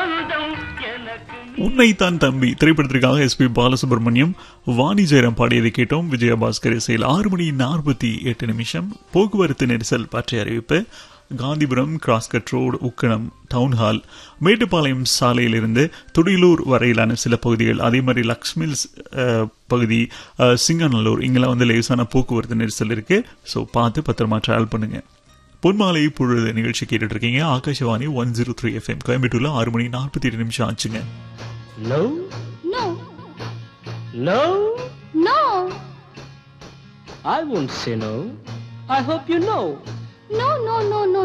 சொந்தம் எனக்கு உன்னைத்தான் தம்பி திரைப்படத்திற்காக எஸ் பி பாலசுப்ரமணியம் வாணி ஜெயராம் பாடியதை கேட்டோம் விஜயபாஸ்கர் இசையில் ஆறு மணி நாற்பத்தி எட்டு நிமிஷம் போக்குவரத்து நெரிசல் பற்றிய அறிவிப்பு காந்திபுரம் கிராஸ்கட் ரோடு உக்கணம் டவுன் ஹால் மேட்டுப்பாளையம் சாலையிலிருந்து துடியலூர் வரையிலான சில பகுதிகள் அதே மாதிரி லக்ஷ்மில்ஸ் அஹ், பகுதி அஹ், சிங்கநல்லூர் இங்கெல்லாம் வந்து லேசான போக்குவரத்து நெரிசல் இருக்கு ஸோ பார்த்து பத்திரமா டிராவல் பண்ணுங்க பொன்மாலை பொழுது நிகழ்ச்சி கேட்டுட்டு இருக்கீங்க Akashvani one zero three FM கோயம்புத்தூர்ல ஆறு மணி நாற்பத்தி எட்டு நிமிஷம் ஆச்சுங்க love No, love no, I won't say no. I hope you know. no, no, no, no,